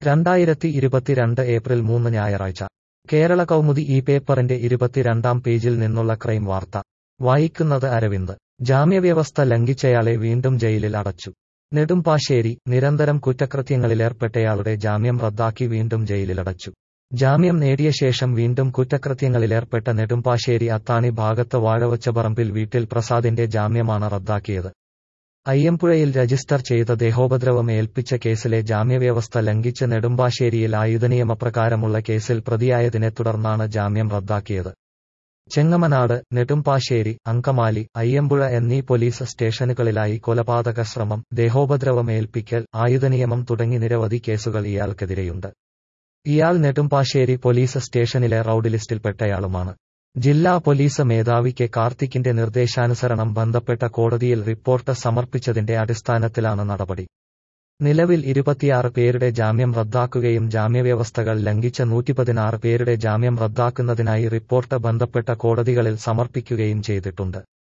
രണ്ടായിരത്തി ഇരുപത്തിരണ്ട് ഏപ്രിൽ മൂന്ന് ഞായറാഴ്ച കേരള കൗമുദി ഈ പേപ്പറിന്റെ ഇരുപത്തിരണ്ടാം പേജിൽ നിന്നുള്ള ക്രൈം വാർത്ത വായിക്കുന്നത് അരവിന്ദ് ജാമ്യവ്യവസ്ഥ ലംഘിച്ചയാളെ വീണ്ടും ജയിലിൽ അടച്ചു നെടുമ്പാശ്ശേരി നിരന്തരം കുറ്റകൃത്യങ്ങളിലേർപ്പെട്ടയാളുടെ ജാമ്യം റദ്ദാക്കി വീണ്ടും ജയിലിലടച്ചു ജാമ്യം നേടിയ ശേഷം വീണ്ടും കുറ്റകൃത്യങ്ങളിലേർപ്പെട്ട നെടുമ്പാശ്ശേരി അത്താണി ഭാഗത്ത് വാഴവച്ചപറമ്പിൽ വീട്ടിൽ പ്രസാദിന്റെ ജാമ്യമാണ് റദ്ദാക്കിയത് അയ്യമ്പുഴയിൽ രജിസ്റ്റർ ചെയ്ത ദേഹോപദ്രവം ഏൽപ്പിച്ച കേസിലെ ജാമ്യവ്യവസ്ഥ ലംഘിച്ച് നെടുമ്പാശ്ശേരിയിൽ ആയുധനിയമപ്രകാരമുള്ള കേസിൽ പ്രതിയായതിനെ തുടർന്നാണ് ജാമ്യം റദ്ദാക്കിയത് ചെങ്ങമനാട് നെടുമ്പാശ്ശേരി അങ്കമാലി അയ്യമ്പുഴ എന്നീ പോലീസ് സ്റ്റേഷനുകളിലായി കൊലപാതക ശ്രമം ദേഹോപദ്രവം ഏൽപ്പിക്കൽ ആയുധനിയമം തുടങ്ങി നിരവധി കേസുകൾ ഇയാൾക്കെതിരെയുണ്ട് ഇയാൾ നെടുമ്പാശ്ശേരി പോലീസ് സ്റ്റേഷനിലെ റൌഡ് ലിസ്റ്റിൽപ്പെട്ടയാളുമാണ് ജില്ലാ പോലീസ് മേധാവി കെ കാർത്തിക്കിന്റെ നിർദ്ദേശാനുസരണം ബന്ധപ്പെട്ട കോടതിയിൽ റിപ്പോർട്ട് സമർപ്പിച്ചതിന്റെ അടിസ്ഥാനത്തിലാണ് നടപടി നിലവിൽ ഇരുപത്തിയാറ് പേരുടെ ജാമ്യം റദ്ദാക്കുകയും ജാമ്യവ്യവസ്ഥകൾ ലംഘിച്ച നൂറ്റിപ്പതിനാറ് പേരുടെ ജാമ്യം റദ്ദാക്കുന്നതിനായി റിപ്പോർട്ട് ബന്ധപ്പെട്ട കോടതികളിൽ സമർപ്പിക്കുകയും ചെയ്തിട്ടുണ്ട്